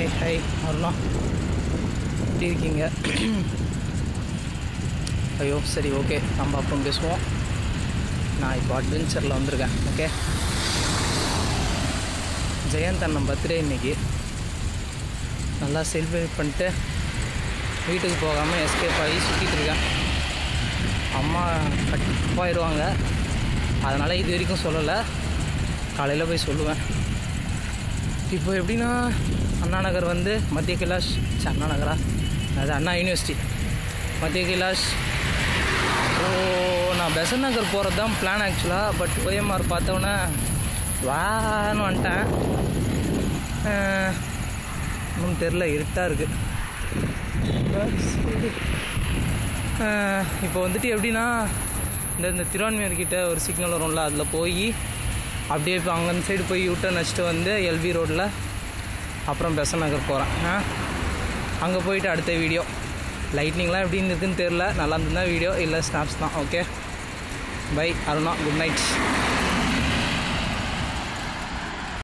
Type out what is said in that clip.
hi hi Aruna எப்படி இருக்கீங்க ஐயோ சரி ஓகே நம்ம அப்புறம் பேசுவோம் நான் இப்போ அட்வென்ச்சரில் வந்திருக்கேன் ஓகே ஜெயந்த் அண்ணன் பர்த்டே இன்னைக்கு நல்லா செலிப்ரேட் பண்ணிட்டு வீட்டுக்கு போகாமல் எஸ்கேப் ஆகி சுற்றிட்டு இருக்கேன் அம்மா கட்டாயிருவாங்க அதனால் இது வரைக்கும் சொல்லலை காலையில் போய் சொல்லுவேன் இப்போ எப்படின்னா அண்ணா நகர் வந்து மத்திய கைலாஷ் ச்சே, அண்ணா நகரா அது அண்ணா யூனிவர்சிட்டி மத்திய கைலாஷ் ஓ நான் பெசன் நகர் போகிறது தான் பிளான் ஆக்சுவலாக பட் ஓஎம்ஆர் பார்த்தோன்னே வான்னு வந்துட்டேன் அஹ், இன்னும் தெரில இருட்டாக இருக்குது இப்போ வந்துட்டு எப்படின்னா இந்த இந்த திருவான்மையூர் கிட்ட ஒரு சிக்னல் வரும்ல அதில் போய் அப்படியே இப்போ அங்கே அந்த சைடு போய் யூட்டர்ன் வச்சுட்டு வந்து எல்பி ரோட்டில் அப்புறம் பெசன் நகர் போகிறேன் அங்கே போயிட்டு அடுத்த வீடியோ லைட்னிங்லாம் எப்படி இருக்குன்னு தெரில நல்லா இருந்தால் வீடியோ இல்லை ஸ்னாப்ஸ் தான் okay bye Aruna good night